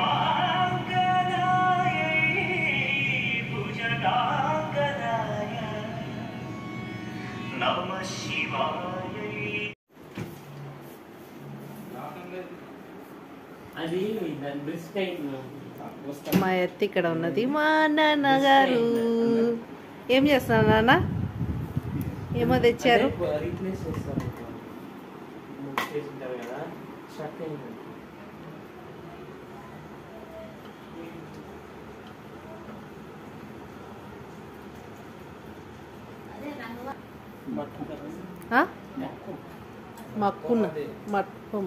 భుజగాంగదాయ నమ శివాయ అది దాని బెస్ట్ అయింది మా ఎత్తి ఇక్కడ ఉన్నది మా నాన్నగారు ఏం చేస్తున్నారు నాన్న ఏమో తెచ్చారు రీప్లేస్ చేస్తారు చేసింటారు కదా స్ట్రక్ అయింది ఆ? మక్కున మట్పం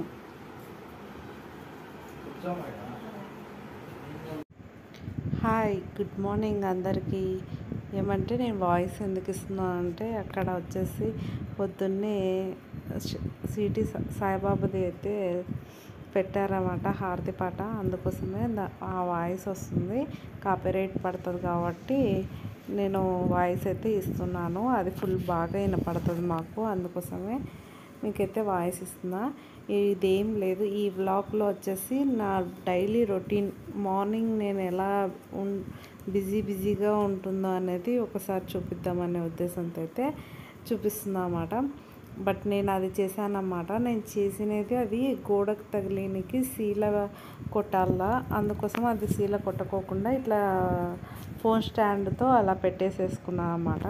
హాయ్ గుడ్ మార్నింగ్ అందరికీ ఏమంటే నేను వాయిస్ ఎందుకు ఇస్తున్నాను అంటే అక్కడ వచ్చేసి పొద్దున్నే ష- సిటీ సా- సాయిబాబాది అయితే పెట్టారన్నమాట హారతి పాట అందుకోసమే దా- ఆ వాయిస్ వస్తుంది కాపీరైట్ పడుతుంది కాబట్టి నేను వాయిస్ అయితే ఇస్తున్నాను అది ఫుల్ బాగా వినపడుతుంది మాకు అందుకోసమే మీకైతే వాయిస్ ఇస్తున్నా ఇదేం లేదు ఈ వ్లాగ్లో వచ్చేసి నా డైలీ రొటీన్ మార్నింగ్ నేను ఎలా ఉన్ బిజీ బిజీగా ఉంటుందో అనేది ఒకసారి చూపిద్దామనే ఉద్దేశంతో అయితే చూపిస్తున్నా అన్నమాట బట్ నేను అది చేశానన్నమాట నేను చేసినది అది గోడకు తగిలినికి శీల కొట్టాలా అందుకోసం అది శీల కొట్టుకోకుండా ఇట్లా ఫోన్ స్టాండ్తో అలా పెట్టేసేసుకున్నాను అన్నమాట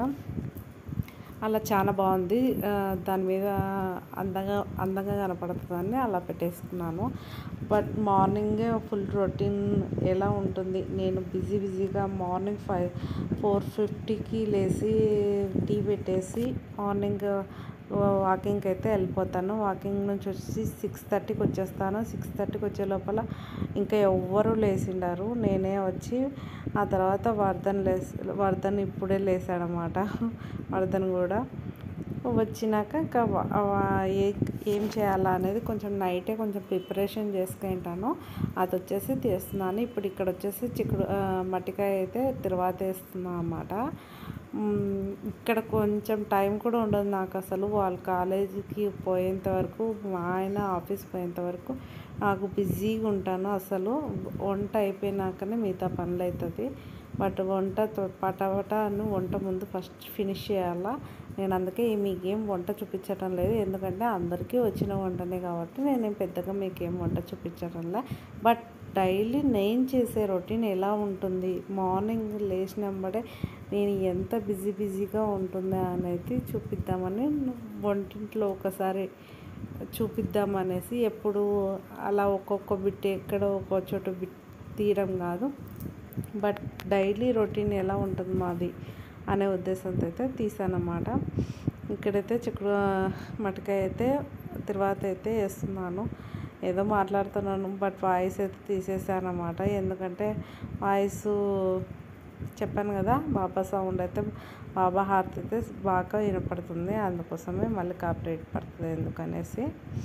అలా చాలా బాగుంది ఆ, దాని మీద అందంగా అందంగా కనపడుతుందని అలా పెట్టేసుకున్నాను బట్ మార్నింగే ఫుల్ రొటీన్ ఎలా ఉంటుంది నేను బిజీ బిజీగా మార్నింగ్ ఫైవ్ ఫోర్ ఫిఫ్టీకి లేచి టీ పెట్టేసి మార్నింగ్ వాకింగ్కి అయితే వెళ్ళిపోతాను వాకింగ్ నుంచి వచ్చి సిక్స్ థర్టీకి వచ్చేస్తాను సిక్స్ థర్టీకి వచ్చే లోపల ఇంకా ఎవ్వరూ లేచిండారు నేనే వచ్చి ఆ తర్వాత వర్ధన్ లేసి వర్ధన్ ఇప్పుడే లేసాడనమాట వర్ధన్ కూడా వచ్చినాక ఇంకా వ- వ- ఏ ఏం చేయాలా అనేది కొంచెం నైటే కొంచెం ప్రిపరేషన్ చేసుకుంటాను అది వచ్చేసి తీస్తున్నాను ఇప్పుడు ఇక్కడ వచ్చేసి చిక్కుడు ఆ, మట్టికాయ అయితే తిరువాత వేస్తున్నాను అన్నమాట మ్, ఇక్కడ కొంచెం టైం కూడా ఉండదు నాకు అసలు వాళ్ళ కాలేజీకి పోయేంత వరకు మా ఆయన ఆఫీస్ పోయేంత వరకు నాకు బిజీగా ఉంటాను అసలు వంట అయిపోయినాకనే మిగతా పనులు అవుతుంది బట్ వంట తో- పటాపట అని వంట ముందు ఫస్ట్ ఫినిష్ చేయాలా నేను అందుకే మీకేం వంట చూపించడం లేదు ఎందుకంటే అందరికీ వచ్చిన వంటనే కాబట్టి నేనేం పెద్దగా మీకేం వంట చూపించడంలే బట్ డైలీ నేను చేసే రొటీన్ ఎలా ఉంటుంది మార్నింగ్ లేచినప్పుడే నేను ఎంత బిజీ బిజీగా ఉంటుందా అనేది చూపిద్దామని వంటింట్లో ఒకసారి చూపిద్దామనేసి ఎప్పుడు అలా ఒక్కొక్క బిట్ ఎక్కడో ఒక్కో చోట బిట్ తీయడం కాదు బట్ డైలీ రొటీన్ ఎలా ఉంటుంది మాది అనే ఉద్దేశంతో అయితే తీసానమాట ఇక్కడైతే చిక్కుడు మటకాయ అయితే తర్వాత అయితే వేస్తున్నాను ఏదో మాట్లాడుతున్నాను బట్ వాయిస్ అయితే తీసేసానమాట ఎందుకంటే వాయిస్ చెప్పాను కదా బాబా సౌండ్ అయితే బాబా హార్ట్ అయితే బాగా వినపడుతుంది అందుకోసమే మళ్ళీ కాపరేట్ పడుతుంది ఎందుకనేసి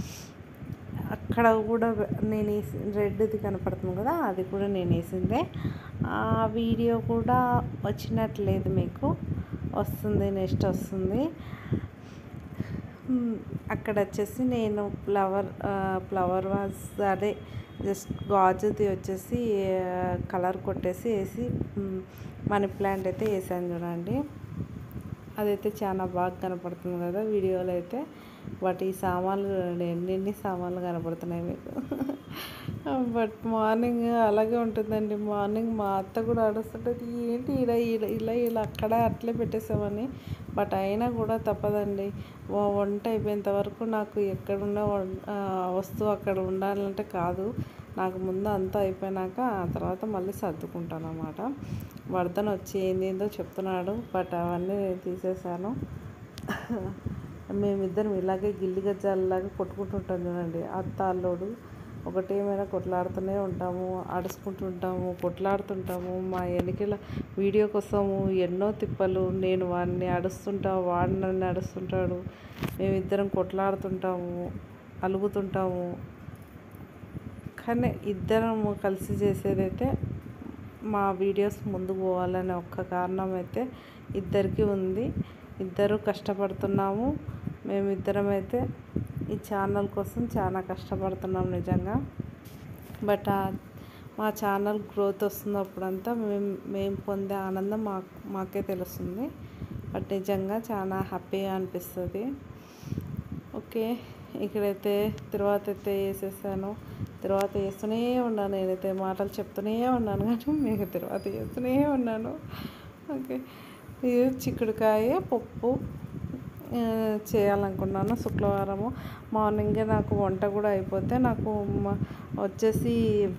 అక్కడ కూడా నేను వేసి రెడ్ది కనపడుతుంది కదా అది కూడా నేను వేసిందే ఆ వీడియో కూడా వచ్చినట్లేదు మీకు వస్తుంది నెక్స్ట్ వస్తుంది మ్, అక్కడ వచ్చేసి నేను ఫ్లవర్ ఫ్లవర్ వాజ్ అదే జస్ట్ గాజుది వచ్చేసి కలర్ కొట్టేసి వేసి మ్, మనీ ప్లాంట్ అయితే వేసాను చూడండి అదైతే చాలా బాగా కనపడుతుంది కదా వీడియోలో అయితే బట్ ఈ సామాన్లు చూడండి ఎన్నెన్ని సామాన్లు కనపడుతున్నాయి మీకు బట్ మార్నింగ్ అలాగే ఉంటుందండి మార్నింగ్ మా అత్త కూడా అడుస్తుంటుంది ఏంటి ఇలా ఇలా ఇలా ఇలా అక్కడ అట్లే పెట్టేసామని బట్ అయినా కూడా తప్పదండి వ- వంట అయిపోయేంత వరకు నాకు ఎక్కడున్న వం- ఆ, వస్తువు అక్కడ ఉండాలంటే కాదు నాకు ముందు అంతా అయిపోయినాక ఆ తర్వాత మళ్ళీ సర్దుకుంటాను అన్నమాట వర్ధన్ వచ్చి ఏందేందో చెప్తున్నాడు బట్ అవన్నీ నేను తీసేసాను మేమిద్దరం ఇలాగే గిల్లి గజ్జాలలాగా కొట్టుకుంటుంటాం చూడండి అత్త అల్లుడు ఒకటేమైనా కొట్లాడుతూనే ఉంటాము అడుచుకుంటుంటాము కొట్లాడుతుంటాము మా ఎన్నికల వీడియో కోసము ఎన్నో తిప్పలు నేను వాడిని అడుస్తుంటా వాడు నన్ను అడుస్తుంటాడు మేమిద్దరం కొట్లాడుతుంటాము అలుగుతుంటాము కానీ ఇద్దరం కలిసి చేసేదైతే మా వీడియోస్ ముందుకు పోవాలనే ఒక్క కారణం అయితే ఇద్దరికి ఉంది ఇద్దరు కష్టపడుతున్నాము మేమిద్దరం అయితే ఈ ఛానల్ కోసం చాలా కష్టపడుతున్నాం నిజంగా బట్ ఆ మా ఛానల్ గ్రోత్ వస్తున్నప్పుడంతా మేము మేము పొందే ఆనందం మాకు మాకే తెలుస్తుంది బట్ నిజంగా చాలా హ్యాపీగా అనిపిస్తుంది ఓకే ఇక్కడైతే తర్వాత అయితే వేసేసాను తర్వాత వేస్తూనే ఉన్నాను నేనైతే మాటలు చెప్తూనే ఉన్నాను కానీ మీకు తర్వాత వేస్తూనే ఉన్నాను ఓకే ఇది చిక్కుడుకాయ పప్పు ఆ, చేయాలనుకున్నాను శుక్రవారము మార్నింగే నాకు వంట కూడా అయిపోతే నాకు మ- వచ్చేసి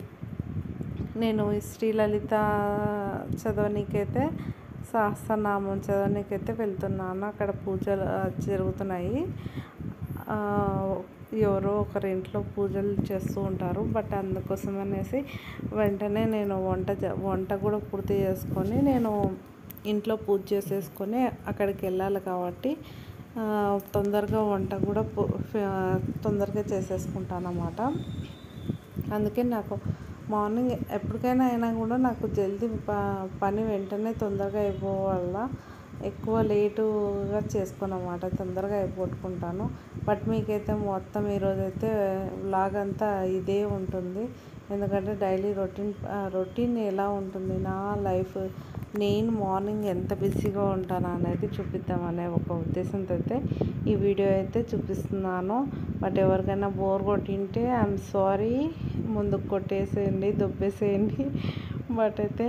నేను ఈ శ్రీలలిత చదవనీకైతే సహస్రనామం చదవనీకైతే వెళ్తున్నాను అక్కడ పూజలు ఆ, జరుగుతున్నాయి ఆ, ఎవరో ఒకరి ఇంట్లో పూజలు చేస్తూ ఉంటారు బట్ అందుకోసం అనేసి వెంటనే నేను వంట చే- వంట కూడా పూర్తి చేసుకొని నేను ఇంట్లో పూజ చేసేసుకొని అక్కడికి వెళ్ళాలి కాబట్టి ఆ, తొందరగా వంట కూడా పు- ఆ, తొందరగా చేసేసుకుంటాను అన్నమాట అందుకే నాకు మార్నింగ్ ఎప్పటికైనా అయినా కూడా నాకు జల్దీ ప పని వెంటనే తొందరగా అయిపోవాల ఎక్కువ లేటుగా చేసుకోనమాట తొందరగా అయిపోట్టుకుంటాను బట్ మీకైతే మొత్తం ఈరోజైతే వ్లాగ్ అంతా ఇదే ఉంటుంది ఎందుకంటే డైలీ రొటీన్ రొటీన్ ఎలా ఉంటుంది నా లైఫ్ నేను మార్నింగ్ ఎంత బిజీగా ఉంటాను అనేది చూపిద్దామనే ఒక ఉద్దేశంతో అయితే ఈ వీడియో అయితే చూపిస్తున్నాను బట్ ఎవరికైనా బోర్ కొట్టింటే ఐఎమ్ సారీ ముందుకు కొట్టేసేయండి దుబ్బేసేయండి బట్ అయితే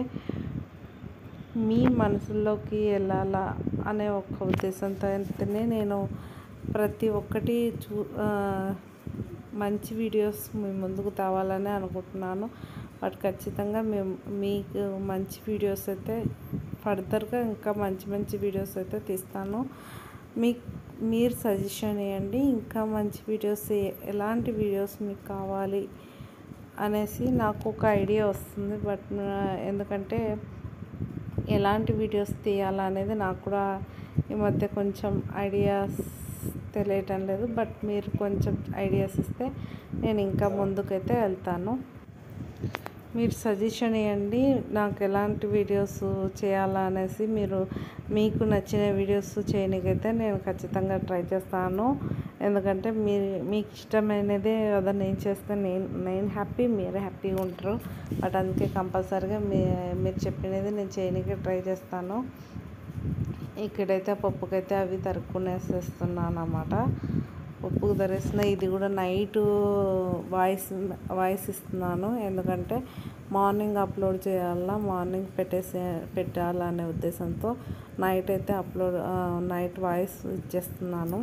మీ మనసులోకి వెళ్ళాలా అనే ఒక ఉద్దేశంతో అయితేనే నేను ప్రతి ఒక్కటి చూ ఆ, మంచి వీడియోస్ మీ ముందుకు తేవాలని అనుకుంటున్నాను బట్ ఖచ్చితంగా మేము మీకు మంచి వీడియోస్ అయితే ఫర్దర్గా ఇంకా మంచి మంచి వీడియోస్ అయితే తీస్తాను మీ మీరు సజెషన్ ఇవ్వండి ఇంకా మంచి వీడియోస్ ఏ- ఎలాంటి వీడియోస్ మీకు కావాలి అనేసి నాకు ఒక ఐడియా వస్తుంది బట్ నా- ఎందుకంటే ఎలాంటి వీడియోస్ తీయాలనేది నాకు కూడా ఈ మధ్య కొంచెం ఐడియాస్ తెలియటం లేదు బట్ మీరు కొంచెం ఐడియాస్ ఇస్తే నేను ఇంకా ముందుకైతే వెళ్తాను మీరు సజెషన్ ఇవ్వండి నాకు ఎలాంటి వీడియోస్ చేయాలా అనేసి మీరు మీకు నచ్చిన వీడియోస్ చేయడానికైతే నేను ఖచ్చితంగా ట్రై చేస్తాను ఎందుకంటే మీరు మీకు ఇష్టమైనదే కదా నేను చేస్తే నేను నేను హ్యాపీ మీరు హ్యాపీగా ఉంటారు బట్ అందుకే కంపల్సరీగా మీ మీరు చెప్పినది నేను చేయడానికి ట్రై చేస్తాను ఇక్కడైతే పప్పుకైతే అవి తరుక్కునేసేస్తున్నాను అన్నమాట పప్పుకు ధరేసిన ఇది కూడా నైట్ వాయిస్ వాయిస్ ఇస్తున్నాను ఎందుకంటే మార్నింగ్ అప్లోడ్ చేయాలా మార్నింగ్ పెట్టేసే పెట్టాలనే ఉద్దేశంతో నైట్ అయితే అప్లోడ్ నైట్ వాయిస్ ఇచ్చేస్తున్నాను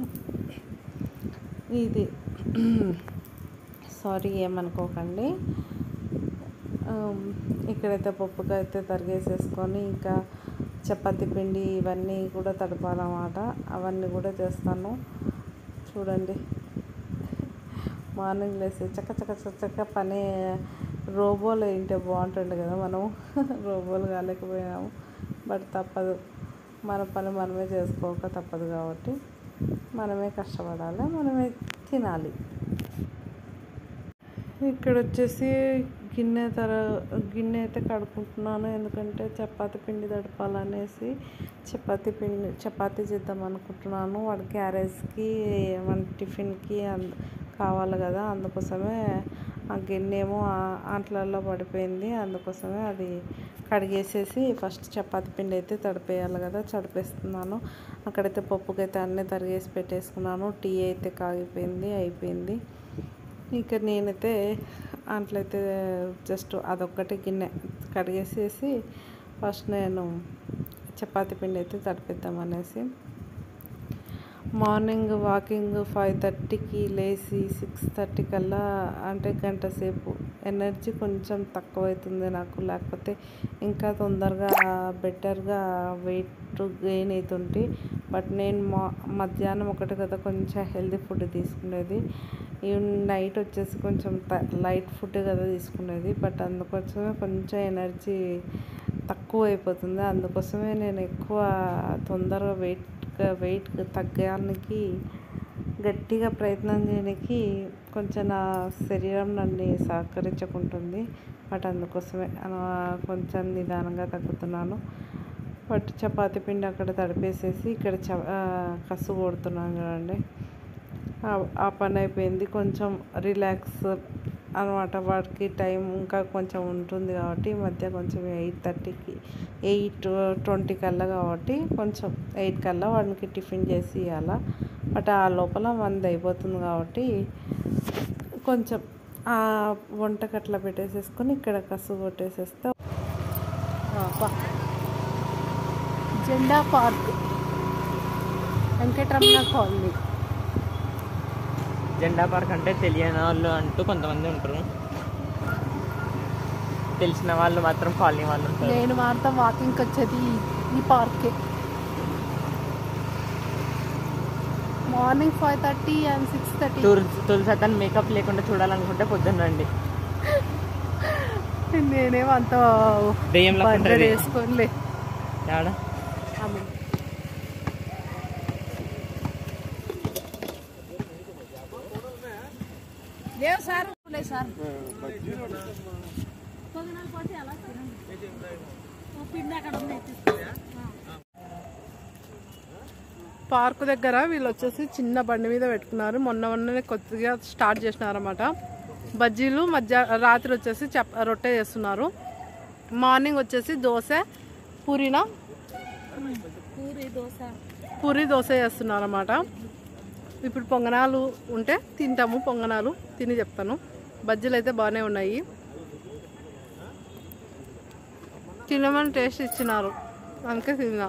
ఇది సారీ ఏమనుకోకండి ఆమ్, ఇక్కడైతే పప్పుగా అయితే తరిగేసేసుకొని ఇంకా చపాతీ పిండి ఇవన్నీ కూడా తడపాలన్నమాట అవన్నీ కూడా చేస్తాను చూడండి మార్నింగ్ లేసి చక్క చక్క చక్క చక్క పని రోబోలు ఏంటే బాగుంటుండే కదా మనం రోబోలు కాలేకపోయాము బట్ తప్పదు మన పని మనమే చేసుకోక తప్పదు కాబట్టి మనమే కష్టపడాలి మనమే తినాలి ఇక్కడ వచ్చేసి గిన్నె తర గిన్నె అయితే కడుక్కుంటున్నాను ఎందుకంటే చపాతీ పిండి తడపాలనేసి చపాతీ పిండి చపాతీ చేద్దాం అనుకుంటున్నాను వాడి క్యారేజ్కి మన టిఫిన్కి అంద కావాలి కదా అందుకోసమే ఆ గిన్నె ఏమో ఆ- ఆంట్లలో పడిపోయింది అందుకోసమే అది కడిగేసేసి ఫస్ట్ చపాతీ పిండి అయితే తడిపేయాలి కదా తడిపేస్తున్నాను అక్కడైతే పప్పుకైతే అన్నీ తరిగేసి పెట్టేసుకున్నాను టీ అయితే కాగిపోయింది అయిపోయింది ఇక నేనైతే అట్లయితే జస్ట్ అదొక్కటి గిన్నె కడిగేసేసి ఫస్ట్ నేను చపాతీ పిండి అయితే తడిపిద్దామనేసి మార్నింగ్ వాకింగ్ ఫైవ్ థర్టీకి లేచి సిక్స్ థర్టీ కల్లా అంటే గంట సేపు ఎనర్జీ కొంచెం తక్కువ అవుతుంది నాకు లేకపోతే ఇంకా తొందరగా బెటర్గా వెయిట్ గెయిన్ అవుతుంటే బట్ నేను మా మధ్యాహ్నం ఒకటి కదా కొంచెం హెల్తీ ఫుడ్ తీసుకునేది ఈ నైట్ వచ్చేసి కొంచెం లైట్ ఫుడ్ కదా తీసుకునేది బట్ అందుకోసమే కొంచెం ఎనర్జీ తక్కువ అయిపోతుంది అందుకోసమే నేను ఎక్కువ తొందరగా వెయిట్ వెయిట్ తగ్గడానికి గట్టిగా ప్రయత్నం చేయడానికి కొంచెం నా శరీరం నన్ను సహకరించుకుంటుంది బట్ అందుకోసమే ఆ, కొంచెం నిదానంగా తగ్గుతున్నాను బట్ చపాతీ పిండి అక్కడ తడిపేసేసి ఇక్కడ చ ఆ, కసు కొడుతున్నాను చూడండి ఆ- ఆ పని అయిపోయింది కొంచెం రిలాక్స్ అనమాట వాడికి టైం ఇంకా కొంచెం ఉంటుంది కాబట్టి ఈ మధ్య కొంచెం ఎయిట్ థర్టీకి ఎయిట్ ట్వంటీ కల్లా కాబట్టి కొంచెం ఎయిట్ కల్లా వాడికి టిఫిన్ చేసి ఇవ్వాలా బట్ ఆ లోపల మంది అయిపోతుంది కాబట్టి కొంచెం ఆ వంటకు అట్లా పెట్టేసేసుకొని ఇక్కడ కసు కొట్టేసేస్తే ఆ, పా. జెండా పార్క్ వెంకటరమణ కాలనీ జెండా పార్క్ అంటే తెలియని వాళ్ళు అంటూ కొంతమంది ఉంటారు తెలిసిన వాళ్ళు మాత్రం కాలనీ వాళ్ళు ఉంటారు నేను మాత్రం వాకింగ్కి వచ్చేది ఈ- ఈ పార్కే morning five thirty and six thirty Tulasi Tulasi అతను మేకప్ లేకుండా చూడాలనుకుంటే పొద్దున్న రండి నేనేమో అంత దెయ్యం లెక్క బర్త్డే ఉంటది. వేసుకోనిలే యాడ ఆమె. లేవు సార్ లేదు సార్ పార్క్ దగ్గర వీళ్ళు వచ్చేసి చిన్న బండి మీద పెట్టుకున్నారు మొన్న మొన్ననే కొద్దిగా స్టార్ట్ చేసినారన్నమాట బజ్జీలు మధ్య రాత్రి వచ్చేసి చప్ రొట్టె చేస్తున్నారు మార్నింగ్ వచ్చేసి దోశ పూరినా పూరి దోశ చేస్తున్నారు అన్నమాట ఇప్పుడు పొంగనాలు ఉంటే తింటాము పొంగనాలు తిని చెప్తాను బజ్జీలు అయితే బాగానే ఉన్నాయి తినమని టేస్ట్ ఇచ్చినారు అందుకే తిన్నా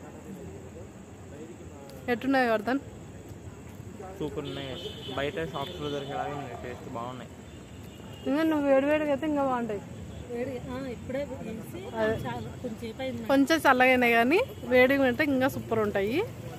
ఎట్టున్నాయి వర్ధన్ సూపర్ ఉన్నాయి బయట షాప్స్లో దొరికేలాగా ఉన్నాయి టేస్ట్ బాగున్నాయి ఇంకా నువ్వు వేడివేడిగా అయితే ఇంకా బాగుంటాయి ఇప్పుడే వేసి అదే. చాలా కొంచెంసేపు అయింది కొంచెం చల్లగైనాయి కానీ వేడిగా ఉంటే ఇంకా సూపర్ ఉంటాయి